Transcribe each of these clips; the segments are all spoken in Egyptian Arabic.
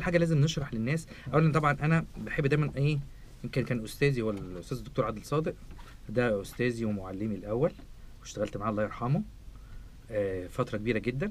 حاجه لازم نشرح للناس اولا طبعا انا بحب دايما ايه يمكن كان استاذي هو الاستاذ الدكتور عادل صادق ده استاذي ومعلمي الاول واشتغلت معاه الله يرحمه آه، فتره كبيره جدا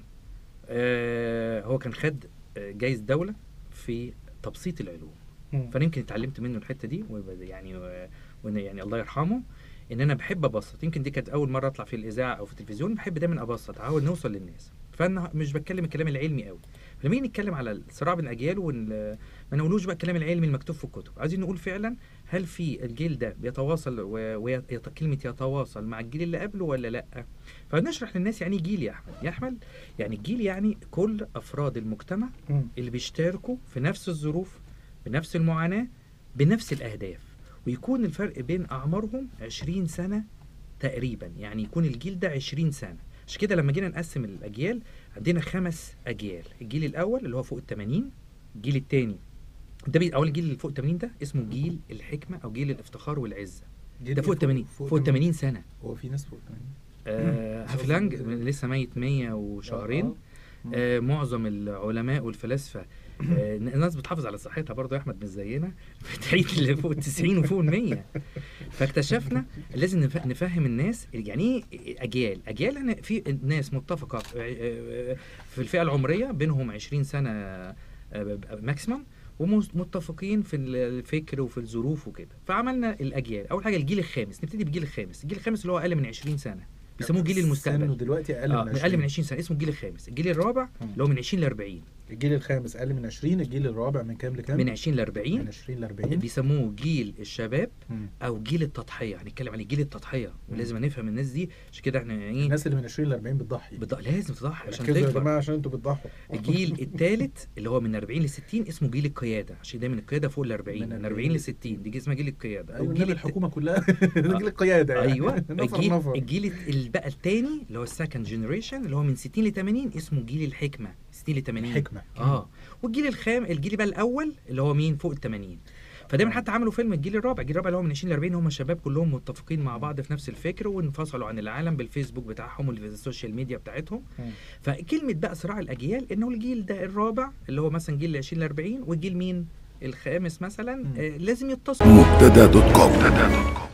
آه، هو كان خد آه، جايزه دوله في تبسيط العلوم مم. فانا يمكن اتعلمت منه الحته دي وب- يعني وإن يعني الله يرحمه ان انا بحب ابسط يمكن دي كانت اول مره اطلع في الاذاعه او في التلفزيون بحب دايما ابسط احاول نوصل للناس فانا مش بتكلم الكلام العلمي قوي فلما نيجي نتكلم على الصراع بين الاجيال وال- ما نقولوش بقى الكلام العلمي المكتوب في الكتب عايزين نقول فعلا هل في الجيل ده بيتواصل وكلمه يتواصل مع الجيل اللي قبله ولا لا فنشرح للناس يعني إيه جيل يا احمد يا احمد يعني الجيل يعني كل افراد المجتمع مم. اللي بيشتركوا في نفس الظروف بنفس المعاناة بنفس الأهداف ويكون الفرق بين أعمارهم 20 سنة تقريبا يعني يكون الجيل ده 20 سنة عشان كده لما جينا نقسم الأجيال عندنا خمس أجيال الجيل الأول اللي هو فوق ال 80 الجيل الثاني ده بي... أول الجيل اللي فوق ال 80 ده اسمه جيل الحكمة أو جيل الافتخار والعزة ده فوق ال 80 فوق ال 80 سنة هو في ناس فوق 80 آه هافلانج لسه ميت 100 وشهرين آه معظم العلماء والفلاسفه آه الناس بتحافظ على صحتها برضه يا احمد مش زينا بتعيد اللي فوق ال 90 وفوق ال 100 فاكتشفنا لازم نف- نفهم الناس يعني ايه اجيال اجيال يعني في ناس متفقه في آه، في الفئه العمريه بينهم 20 سنه ماكسيمم ومتفقين في الفكر وفي الظروف وكده فعملنا الاجيال اول حاجه الجيل الخامس نبتدي بالجيل الخامس الجيل الخامس اللي هو اقل من 20 سنه بيسموه جيل سنه المستقبل دلوقتي اقل آه من من 20 اقل من 20 سنه اسمه الجيل الخامس الجيل الرابع مم. اللي هو من 20 ل 40 الجيل الخامس اقل من 20 الجيل الرابع من كام لكام من 20 ل من 40 20 ل 40 بيسموه جيل الشباب مم. او جيل التضحيه هنتكلم عن جيل التضحيه ولازم نفهم الناس دي عشان كده احنا ايه الناس اللي من 20 ل 40 بتضحي بض... لازم تضحي عشان ركزوا يا تكبر جماعه عشان انتوا بتضحوا الجيل الثالث اللي هو من 40 ل 60 اسمه جيل القياده عشان دايما القياده فوق ال 40 من من 40 40 ل 60 دي اسمها جيل القياده ايوه الجيل النبي الت- الحكومه كلها جيل القياده يعني. ايوه نفر الجيل نفر الجيل ال- بقى الثاني اللي هو السكند جنريشن اللي هو من 60 ل 80 اسمه جيل الحكمه 60 ل 80 حكمه اه والجيل الخام الجيل بقى الاول اللي هو مين فوق ال 80 فدايما آه. حتى عملوا فيلم الجيل الرابع الجيل الرابع اللي هو من 20 ل 40 هم الشباب كلهم متفقين مع بعض في نفس الفكر وانفصلوا عن العالم بالفيسبوك بتاعهم والسوشيال ميديا بتاعتهم مم. فكلمه بقى صراع الاجيال انه الجيل ده الرابع اللي هو مثلا جيل 20 ل 40 والجيل مين الخامس مثلا مم. آه لازم يتصلوا مبتدا دوت كوم